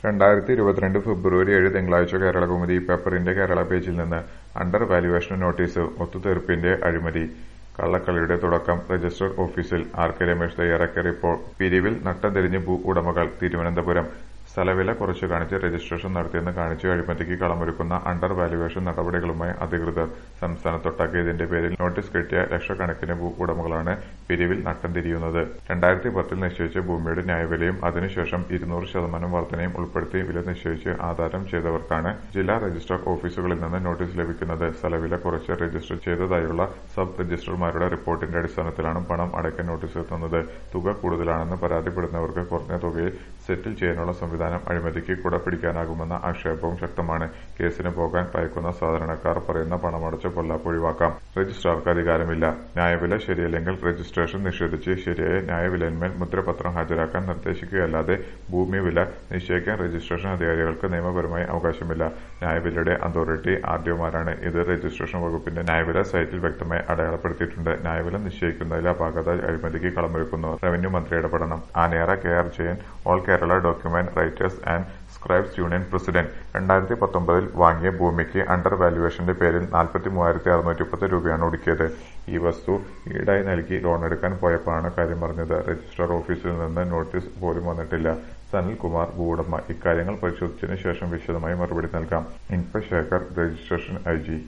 രണ്ടായിരത്തി ഇരുപത്തിരണ്ട് ഫെബ്രുവരി ഏഴ് തിങ്കളാഴ്ച കേരളകൗമുദി പേപ്പറിന്റെ കേരള പേജിൽ നിന്ന് അണ്ടർ വാല്യുവേഷൻ നോട്ടീസ് ഒത്തുതീർപ്പിന്റെ അഴിമതി കള്ളക്കളിയുടെ തുടക്കം രജിസ്റ്റർ ഓഫീസിൽ ആർ കെ രമേശ് തയ്യാറാക്കിയ റിപ്പോർട്ട് പിരിവിൽ നട്ടം തിരിഞ്ഞ് ഭൂ ഉടമകൾ തിരുവനന്തപുരം സ്ഥലവില കുറച്ചു കാണിച്ച് രജിസ്ട്രേഷൻ നടത്തിയെന്ന് കാണിച്ച് അഴിമതിക്ക് കളമൊരുക്കുന്ന അണ്ടർ വാല്യുവേഷൻ നടപടികളുമായി അധികൃതർ സംസ്ഥാനത്തൊട്ടാകെ ഇതിന്റെ പേരിൽ നോട്ടീസ് കിട്ടിയ ലക്ഷക്കണക്കിന് ഭൂ ഉടമകളാണ് പിരിവിൽ നട്ടം തിരിയുന്നത് രണ്ടായിരത്തി പത്തിൽ നിശ്ചയിച്ച ഭൂമിയുടെ ന്യായവിലയും അതിനുശേഷം ഇരുന്നൂറ് ശതമാനം വർധനയും ഉൾപ്പെടുത്തി വില നിശ്ചയിച്ച് ആധാരം ചെയ്തവർക്കാണ് ജില്ലാ രജിസ്ട്രാർ ഓഫീസുകളിൽ നിന്ന് നോട്ടീസ് ലഭിക്കുന്നത് സ്ഥലവില കുറച്ച് രജിസ്റ്റർ ചെയ്തതായുള്ള സബ് രജിസ്ട്രാർമാരുടെ റിപ്പോർട്ടിന്റെ അടിസ്ഥാനത്തിലാണ് പണം അടയ്ക്കാൻ നോട്ടീസ് എത്തുന്നത് തുക കൂടുതലാണെന്ന് പരാതിപ്പെടുന്നവർക്ക് കുറഞ്ഞ തുകയിൽ സെറ്റിൽ ചെയ്യാനുള്ള സംവിധാനം അഴിമതിക്ക് കുട പിടിക്കാനാകുമെന്ന ആക്ഷേപവും ശക്തമാണ് കേസിന് പോകാൻ ഭയക്കുന്ന സാധാരണക്കാർ പറയുന്ന പണമടച്ച പൊല്ലാപ്പ് ഒഴിവാക്കാം രജിസ്ട്രാർക്ക് അധികാരമില്ല ന്യായവില ശരിയല്ലെങ്കിൽ രജിസ്ട്രേഷൻ നിഷേധിച്ച് ശരിയായ ന്യായവിലന്മേൽ മുദ്രപത്രം ഹാജരാക്കാൻ നിർദ്ദേശിക്കുകയല്ലാതെ ഭൂമി വില നിശ്ചയിക്കാൻ രജിസ്ട്രേഷൻ അധികാരികൾക്ക് നിയമപരമായി അവകാശമില്ല ന്യായവിലയുടെ അതോറിറ്റി ആർഡിഒമാരാണ് ഇത് രജിസ്ട്രേഷൻ വകുപ്പിന്റെ ന്യായവില സൈറ്റിൽ വ്യക്തമായി അടയാളപ്പെടുത്തിയിട്ടുണ്ട് ന്യായവില നിശ്ചയിക്കുന്നതിൽ അപാകത അഴിമതിക്ക് കളമൊരുക്കുന്നു റവന്യൂ മന്ത്രി ഇടപെടണം Anayara K R Jayan all Kerala document writers and scribes union president രണ്ടായിരത്തി പത്തൊമ്പതിൽ വാങ്ങിയ ഭൂമിക്ക് അണ്ടർ വാല്യുവേഷന്റെ പേരിൽ നാൽപ്പത്തി മൂവായിരത്തി അറുന്നൂറ്റി പത്ത് രൂപയാണ് ഒടുക്കിയത് ഈ വസ്തു ഈടായി നൽകി ലോണെടുക്കാൻ പോയപ്പോഴാണ് കാര്യം അറിഞ്ഞത് രജിസ്ട്രാർ ഓഫീസിൽ നിന്ന് നോട്ടീസ് പോലും വന്നിട്ടില്ല സനിൽകുമാർ ഭൂവുടമ ഇക്കാര്യങ്ങൾ പരിശോധിച്ചതിനു ശേഷം വിശദമായി മറുപടി നൽകാം ഇൻപ ശേഖർ രജിസ്ട്രേഷൻ ഐ ജി